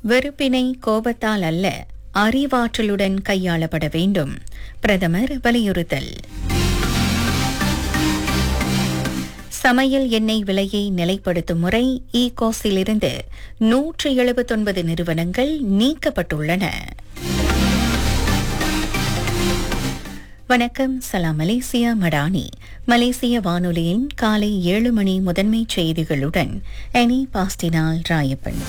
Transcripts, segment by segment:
வெறுப்பினை கோபத்தால் அல்ல அறிவாற்றலுடன் கையாளப்பட வேண்டும் பிரதமர் வலியுறுத்தல் சமையல் எண்ணெய் விலையை நிலைப்படுத்தும் முறை இ கோஸிலிருந்து நூற்று எழுபத்தொன்பது நிறுவனங்கள் நீக்கப்பட்டுள்ளன வணக்கம் சலாம் மலேசியா மடானி மலேசிய வானொலியின் காலை ஏழு மணி முதன்மை செய்திகளுடன் எனி பாஸ்டினால் ராயப்பன்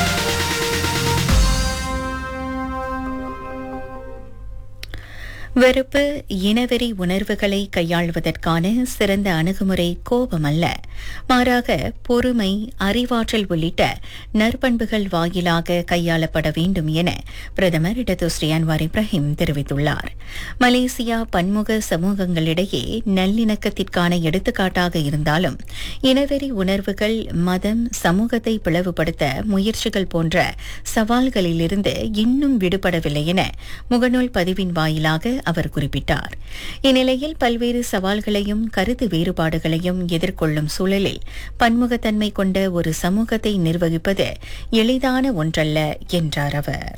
வெறுப்பு இனவெறி உணர்வுகளை கையாள்வதற்கான சிறந்த அணுகுமுறை கோபம் அல்ல மாறாக பொறுமை அறிவாற்றல் உள்ளிட்ட நற்பண்புகள் வாயிலாக கையாளப்பட வேண்டும் என பிரதமர் இடதுஸ்ரீ அன்வார் இப்ராஹிம் தெரிவித்துள்ளார் மலேசியா பன்முக சமூகங்களிடையே நல்லிணக்கத்திற்கான எடுத்துக்காட்டாக இருந்தாலும் இனவெறி உணர்வுகள் மதம் சமூகத்தை பிளவுபடுத்த முயற்சிகள் போன்ற சவால்களிலிருந்து இன்னும் விடுபடவில்லை என முகநூல் பதிவின் வாயிலாக அவர் குறிப்பிட்டார் இந்நிலையில் பல்வேறு சவால்களையும் கருத்து வேறுபாடுகளையும் எதிர்கொள்ளும் சூழலில் பன்முகத்தன்மை கொண்ட ஒரு சமூகத்தை நிர்வகிப்பது எளிதான ஒன்றல்ல என்றார் அவர்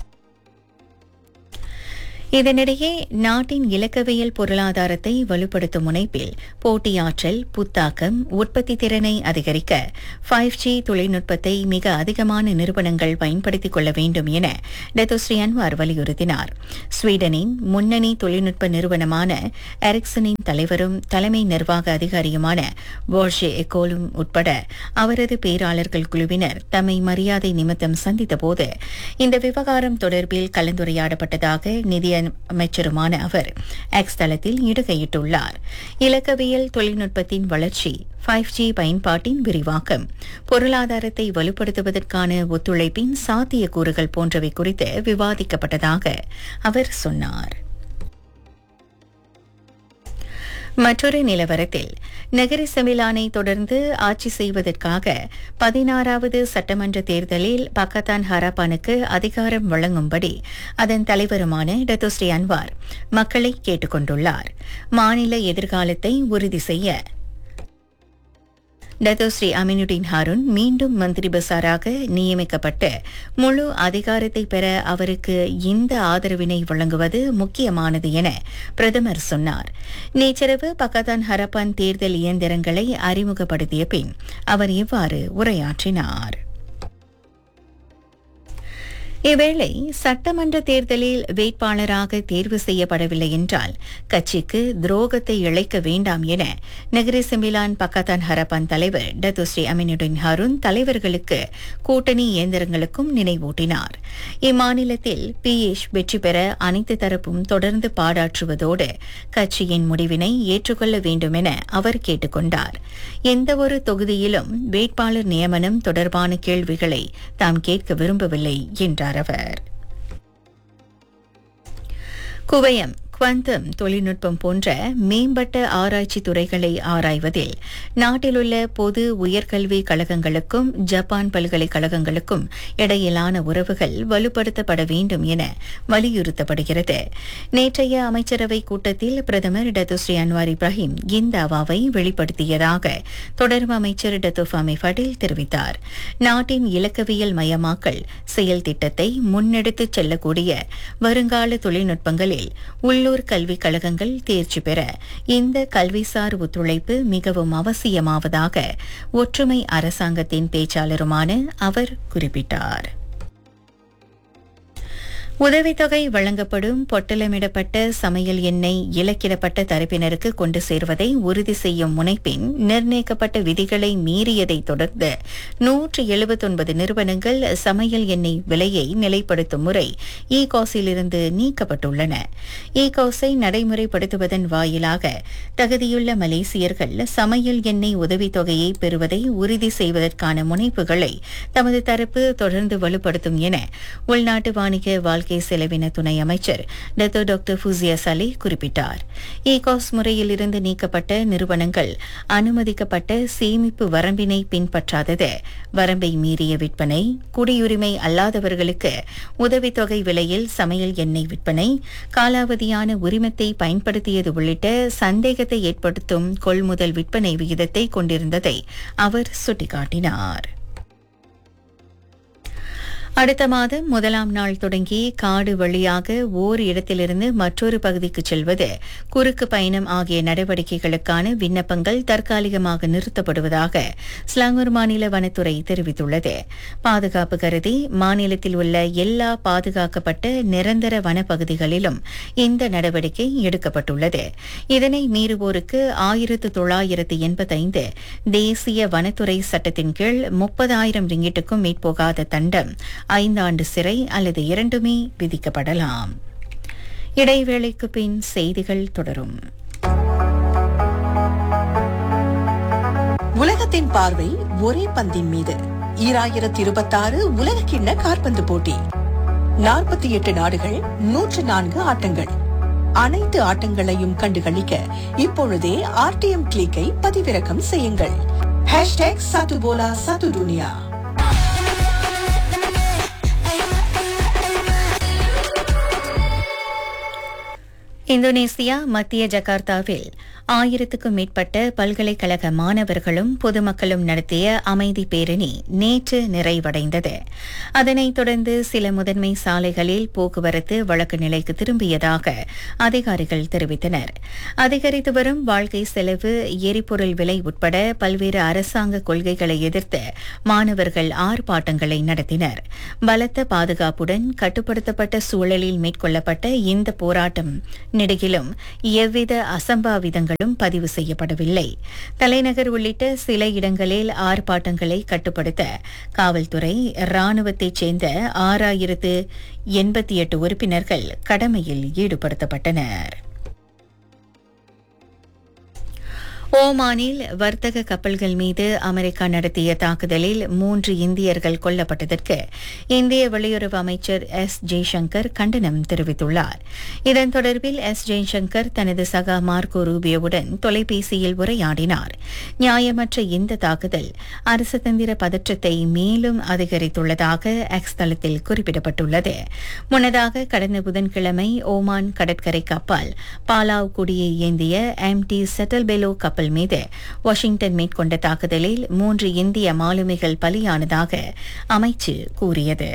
இதனிடையே நாட்டின் இலக்கவியல் பொருளாதாரத்தை வலுப்படுத்தும் முனைப்பில் போட்டியாற்றல் புத்தாக்கம் உற்பத்தி திறனை அதிகரிக்க ஃபைவ் ஜி தொழில்நுட்பத்தை மிக அதிகமான நிறுவனங்கள் பயன்படுத்திக் கொள்ள வேண்டும் என டெத்தோஸ்ரீ அன்வார் வலியுறுத்தினார் ஸ்வீடனின் முன்னணி தொழில்நுட்ப நிறுவனமான எரிக்சனின் தலைவரும் தலைமை நிர்வாக அதிகாரியுமான போர்ஷே எக்கோலும் உட்பட அவரது பேராளர்கள் குழுவினர் தம்மை மரியாதை நிமித்தம் சந்தித்தபோது இந்த விவகாரம் தொடர்பில் கலந்துரையாடப்பட்டதாக நிதி அமைச்சருமான அவர் எக்ஸ் தளத்தில் இடுகையிட்டுள்ளார் இலக்கவியல் தொழில்நுட்பத்தின் வளர்ச்சி ஃபைவ் ஜி பயன்பாட்டின் விரிவாக்கம் பொருளாதாரத்தை வலுப்படுத்துவதற்கான ஒத்துழைப்பின் சாத்தியக்கூறுகள் போன்றவை குறித்து விவாதிக்கப்பட்டதாக அவர் சொன்னார் மற்றொரு நிலவரத்தில் நகர செமிலானை தொடர்ந்து ஆட்சி செய்வதற்காக பதினாறாவது சட்டமன்ற தேர்தலில் பக்கத்தான் ஹராப்பானுக்கு அதிகாரம் வழங்கும்படி அதன் தலைவருமான டத்தோஸ்ரீ அன்வார் மக்களை கேட்டுக் கொண்டுள்ளார் மாநில எதிர்காலத்தை உறுதி செய்ய டத்தோஸ்ரீ அமினுடின் ஹாருன் மீண்டும் மந்திரி பசாராக நியமிக்கப்பட்டு முழு அதிகாரத்தை பெற அவருக்கு இந்த ஆதரவினை வழங்குவது முக்கியமானது என பிரதமர் சொன்னார் நேற்றிரவு பக்கத்தான் ஹரப்பான் தேர்தல் இயந்திரங்களை அறிமுகப்படுத்திய பின் அவர் இவ்வாறு உரையாற்றினார் இவ்வேளை சட்டமன்ற தேர்தலில் வேட்பாளராக தேர்வு செய்யப்படவில்லை என்றால் கட்சிக்கு துரோகத்தை இழைக்க வேண்டாம் என நகர செம்பிலான் பக்கத்தான் ஹரப்பான் தலைவர் டத்துஸ்ரீ அமினுடின் ஹருன் தலைவர்களுக்கு கூட்டணி இயந்திரங்களுக்கும் நினைவூட்டினார் இம்மாநிலத்தில் பிஎஷ் வெற்றி பெற அனைத்து தரப்பும் தொடர்ந்து பாடாற்றுவதோடு கட்சியின் முடிவினை ஏற்றுக்கொள்ள வேண்டும் என அவர் கேட்டுக் கொண்டார் எந்தவொரு தொகுதியிலும் வேட்பாளர் நியமனம் தொடர்பான கேள்விகளை தாம் கேட்க விரும்பவில்லை என்றார் அவர் குவயம் குவாண்டம் தொழில்நுட்பம் போன்ற மேம்பட்ட ஆராய்ச்சி துறைகளை ஆராய்வதில் நாட்டிலுள்ள பொது உயர்கல்வி கழகங்களுக்கும் ஜப்பான் பல்கலைக்கழகங்களுக்கும் இடையிலான உறவுகள் வலுப்படுத்தப்பட வேண்டும் என வலியுறுத்தப்படுகிறது நேற்றைய அமைச்சரவை கூட்டத்தில் பிரதமர் டத்துஸ்ரீ அன்வார் இப்ராஹிம் இந்த அவாவை வெளிப்படுத்தியதாக தொடர்பு அமைச்சர் டத்துஃபாமி பட்டேல் தெரிவித்தார் நாட்டின் இலக்கவியல் மயமாக்கல் செயல் திட்டத்தை முன்னெடுத்துச் செல்லக்கூடிய வருங்கால தொழில்நுட்பங்களில் உள்ளூர் உள்ளூர் கல்விக் கழகங்கள் தேர்ச்சி பெற இந்த கல்விசார் ஒத்துழைப்பு மிகவும் அவசியமாவதாக ஒற்றுமை அரசாங்கத்தின் பேச்சாளருமான அவர் குறிப்பிட்டார் உதவித்தொகை வழங்கப்படும் பொட்டலமிடப்பட்ட சமையல் எண்ணெய் இலக்கிடப்பட்ட தரப்பினருக்கு கொண்டு சேர்வதை உறுதி செய்யும் முனைப்பின் நிர்ணயிக்கப்பட்ட விதிகளை மீறியதை தொடர்ந்து நூற்று எழுபத்தொன்பது நிறுவனங்கள் சமையல் எண்ணெய் விலையை நிலைப்படுத்தும் முறை இ காஸிலிருந்து நீக்கப்பட்டுள்ளன இ காஸை நடைமுறைப்படுத்துவதன் வாயிலாக தகுதியுள்ள மலேசியர்கள் சமையல் எண்ணெய் உதவித்தொகையை பெறுவதை உறுதி செய்வதற்கான முனைப்புகளை தமது தரப்பு தொடர்ந்து வலுப்படுத்தும் என உள்நாட்டு வாணிக வாழ்க்கை வாழ்க்கை செலவின துணை அமைச்சர் டத்தோ டாக்டர் ஃபுசியா சலே குறிப்பிட்டார் இ காஸ் முறையிலிருந்து நீக்கப்பட்ட நிறுவனங்கள் அனுமதிக்கப்பட்ட சேமிப்பு வரம்பினை பின்பற்றாதது வரம்பை மீறிய விற்பனை குடியுரிமை அல்லாதவர்களுக்கு உதவித்தொகை விலையில் சமையல் எண்ணெய் விற்பனை காலாவதியான உரிமத்தை பயன்படுத்தியது உள்ளிட்ட சந்தேகத்தை ஏற்படுத்தும் கொள்முதல் விற்பனை விகிதத்தை கொண்டிருந்ததை அவர் சுட்டிக்காட்டினார் அடுத்த மாதம் முதலாம் நாள் தொடங்கி காடு வழியாக ஓர் இடத்திலிருந்து மற்றொரு பகுதிக்கு செல்வது குறுக்கு பயணம் ஆகிய நடவடிக்கைகளுக்கான விண்ணப்பங்கள் தற்காலிகமாக நிறுத்தப்படுவதாக ஸ்லாங்கூர் மாநில வனத்துறை தெரிவித்துள்ளது பாதுகாப்பு கருதி மாநிலத்தில் உள்ள எல்லா பாதுகாக்கப்பட்ட நிரந்தர வனப்பகுதிகளிலும் இந்த நடவடிக்கை எடுக்கப்பட்டுள்ளது இதனை மீறுவோருக்கு ஆயிரத்து தொள்ளாயிரத்து எண்பத்தைந்து தேசிய வனத்துறை சட்டத்தின் கீழ் முப்பதாயிரம் ரிங்கிட்டுக்கும் மேற்போகாத தண்டம் ஐந்தாண்டு சிறை அல்லது இரண்டுமே விதிக்கப்படலாம் இடைவேளைக்கு பின் செய்திகள் தொடரும் உலகத்தின் பார்வை ஒரே பந்தின் மீது ஈராயிரத்தி இருபத்தாறு உலக கிண்ண காற்பந்து போட்டி நாற்பத்தி எட்டு நாடுகள் நூற்று நான்கு ஆட்டங்கள் அனைத்து ஆட்டங்களையும் கண்டுகளிக்க இப்பொழுதே ஆர்டிஎம் கிளிக்கை பதிவிறக்கம் செய்யுங்கள் ஹேஷ்டேக் சத்துபோலா சத்து துனியா இந்தோனேசியா மத்திய ஜகார்த்தாவில் ஆயிரத்துக்கும் மேற்பட்ட பல்கலைக்கழக மாணவர்களும் பொதுமக்களும் நடத்திய அமைதி பேரணி நேற்று நிறைவடைந்தது அதனைத் தொடர்ந்து சில முதன்மை சாலைகளில் போக்குவரத்து வழக்கு நிலைக்கு திரும்பியதாக அதிகாரிகள் தெரிவித்தனர் அதிகரித்து வரும் வாழ்க்கை செலவு எரிபொருள் விலை உட்பட பல்வேறு அரசாங்க கொள்கைகளை எதிர்த்து மாணவர்கள் ஆர்ப்பாட்டங்களை நடத்தினர் பலத்த பாதுகாப்புடன் கட்டுப்படுத்தப்பட்ட சூழலில் மேற்கொள்ளப்பட்ட இந்த போராட்டம் நெடுகிலும் எவ்வித அசம்பாவிதங்களும் பதிவு செய்யப்படவில்லை தலைநகர் உள்ளிட்ட சில இடங்களில் ஆர்ப்பாட்டங்களை கட்டுப்படுத்த காவல்துறை ராணுவத்தைச் சேர்ந்த ஆறாயிரத்து எண்பத்தி எட்டு உறுப்பினர்கள் கடமையில் ஈடுபடுத்தப்பட்டனர் ஓமானில் வர்த்தக கப்பல்கள் மீது அமெரிக்கா நடத்திய தாக்குதலில் மூன்று இந்தியர்கள் கொல்லப்பட்டதற்கு இந்திய வெளியுறவு அமைச்சர் எஸ் ஜெய்சங்கர் கண்டனம் தெரிவித்துள்ளார் இதன் தொடர்பில் எஸ் ஜெய்சங்கர் தனது சகா மார்க்கோ ரூபியோவுடன் தொலைபேசியில் உரையாடினார் நியாயமற்ற இந்த தாக்குதல் அரசதந்திர பதற்றத்தை மேலும் அதிகரித்துள்ளதாக எக்ஸ் தளத்தில் குறிப்பிடப்பட்டுள்ளது முன்னதாக கடந்த புதன்கிழமை ஓமான் கடற்கரை கப்பல் பாலாவ் குடியை ஏந்திய எம் டி செட்டல்பெலோ கப்பல் மீது வாஷிங்டன் மேற்கொண்ட தாக்குதலில் மூன்று இந்திய மாலுமிகள் பலியானதாக அமைச்சு கூறியது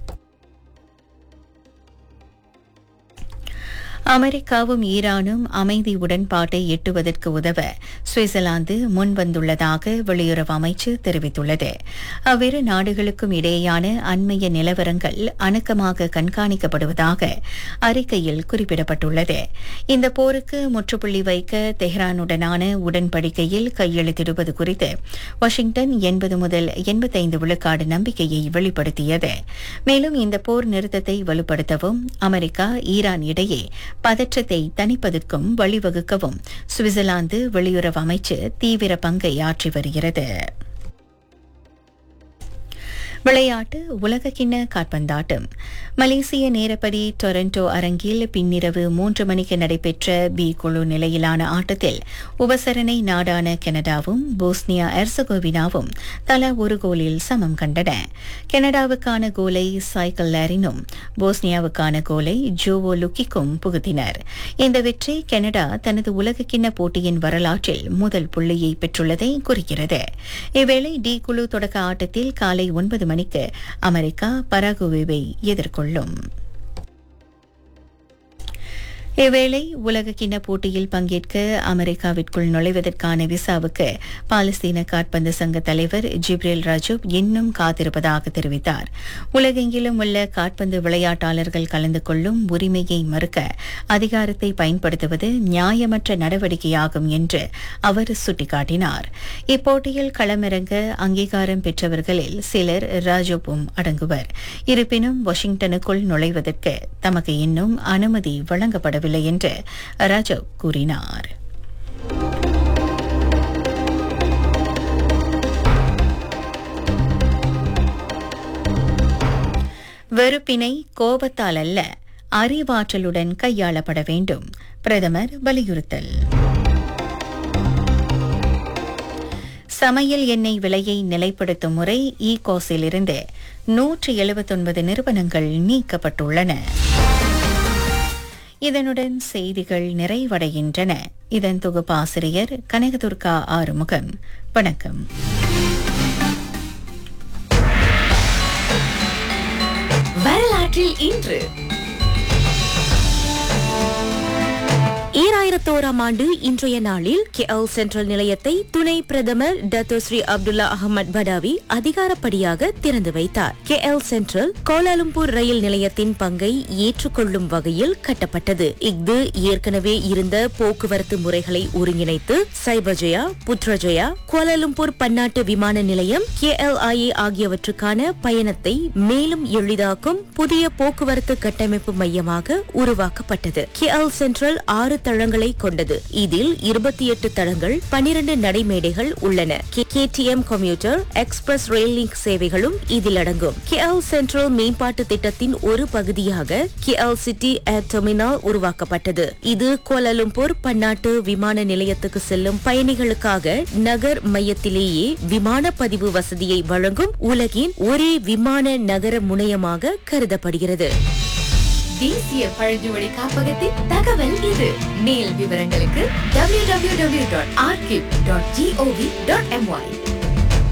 அமெரிக்காவும் ஈரானும் அமைதி உடன்பாட்டை எட்டுவதற்கு உதவ சுவிட்சர்லாந்து முன்வந்துள்ளதாக வெளியுறவு அமைச்சு தெரிவித்துள்ளது அவ்விரு நாடுகளுக்கும் இடையேயான அண்மைய நிலவரங்கள் அணுக்கமாக கண்காணிக்கப்படுவதாக அறிக்கையில் குறிப்பிடப்பட்டுள்ளது இந்த போருக்கு முற்றுப்புள்ளி வைக்க தெஹ்ரானுடனான உடன்படிக்கையில் கையெழுத்திடுவது குறித்து வாஷிங்டன் எண்பது முதல் எண்பத்தைந்து விழுக்காடு நம்பிக்கையை வெளிப்படுத்தியது மேலும் இந்த போர் நிறுத்தத்தை வலுப்படுத்தவும் அமெரிக்கா ஈரான் இடையே பதற்றத்தை தணிப்பதற்கும் வழிவகுக்கவும் சுவிட்சர்லாந்து வெளியுறவு அமைச்சு தீவிர பங்கை ஆற்றி வருகிறது விளையாட்டு உலகக்கிண்ண காற்பந்தாட்டம் மலேசிய நேரப்படி டொரண்டோ அரங்கில் பின்னிரவு மூன்று மணிக்கு நடைபெற்ற பி குழு நிலையிலான ஆட்டத்தில் உபசரணை நாடான கனடாவும் போஸ்னியா எர்சகோவினாவும் தலா ஒரு கோலில் சமம் கண்டன கனடாவுக்கான கோலை சைக்கிள் லாரினும் போஸ்னியாவுக்கான கோலை ஜோவோ லுக்கிக்கும் புகுத்தினர் இந்த வெற்றி கனடா தனது உலகக்கிண்ண போட்டியின் வரலாற்றில் முதல் புள்ளியை பெற்றுள்ளதை குறிக்கிறது இவ்வேளை டி குழு தொடக்க ஆட்டத்தில் காலை ஒன்பது மணிக்கு அமெரிக்கா பராகுவேவை எதிர்கொள்ளும் இவ்வேளை உலகக்கிண்ண போட்டியில் பங்கேற்க அமெரிக்காவிற்குள் நுழைவதற்கான விசாவுக்கு பாலஸ்தீன காற்பந்து சங்க தலைவர் ஜிப்ரேல் ராஜூப் இன்னும் காத்திருப்பதாக தெரிவித்தார் உலகெங்கிலும் உள்ள காற்பந்து விளையாட்டாளர்கள் கலந்து கொள்ளும் உரிமையை மறுக்க அதிகாரத்தை பயன்படுத்துவது நியாயமற்ற நடவடிக்கையாகும் என்று அவர் சுட்டிக்காட்டினார் இப்போட்டியில் களமிறங்க அங்கீகாரம் பெற்றவர்களில் சிலர் ராஜூப்பும் அடங்குவர் இருப்பினும் வாஷிங்டனுக்குள் நுழைவதற்கு தமக்கு இன்னும் அனுமதி வழங்கப்படவில்லை வரவில்லை என்று ராஜவ் கூறினார் வெறுப்பினை கோபத்தால் அல்ல அறிவாற்றலுடன் கையாளப்பட வேண்டும் பிரதமர் வலியுறுத்தல் சமையல் எண்ணெய் விலையை நிலைப்படுத்தும் முறை இ கோஸிலிருந்து நூற்று எழுபத்தொன்பது நிறுவனங்கள் நீக்கப்பட்டுள்ளன இதனுடன் செய்திகள் நிறைவடைகின்றன இதன் தொகுப்பாசிரியர் கனகதுர்கா ஆறுமுகம் வணக்கம் வரலாற்றில் இன்று ஈராயிரத்தோராம் ஆண்டு இன்றைய நாளில் கேஎல் சென்ட்ரல் நிலையத்தை துணை பிரதமர் Dato Sri Abdullah Ahmad Badawi அதிகாரப்படியாக திறந்து வைத்தார் கேஎல் சென்ட்ரல் கோலாலம்பூர் ரயில் நிலையத்தின் பங்கை ஏற்றுக்கொள்ளும் வகையில் கட்டப்பட்டது இஃது ஏற்கனவே இருந்த போக்குவரத்து முறைகளை ஒருங்கிணைத்து சைபஜயா புத்ரஜயா கோலாலம்பூர் பன்னாட்டு விமான நிலையம் கேஎல்ஐஏ ஆகியவற்றுக்கான பயணத்தை மேலும் எளிதாக்கும் புதிய போக்குவரத்து கட்டமைப்பு மையமாக உருவாக்கப்பட்டது கேஎல் சென்ட்ரல் ஆறு தளங்களை கொண்டது இதில் இருபத்தி எட்டு தளங்கள் பனிரண்டு நடைமேடைகள் உள்ளன KTM commuter express rail link சேவைகளும் இதில் அடங்கும் கேஎல் சென்ட்ரல் மேம்பாட்டு திட்டத்தின் ஒரு பகுதியாக கேஎல் சிட்டி ஏர் டெர்மினல் உருவாக்கப்பட்டது இது கோலாலம்பூர் பன்னாட்டு விமான நிலையத்துக்கு செல்லும் பயணிகளுக்காக நகர் மையத்திலேயே விமான பதிவு வசதியை வழங்கும் உலகின் ஒரே விமான நகர முனையமாக கருதப்படுகிறது தேசிய பழங்குடி காப்பகத்தின் தகவல் இது மேல் விவரங்களுக்கு www.archive.gov.my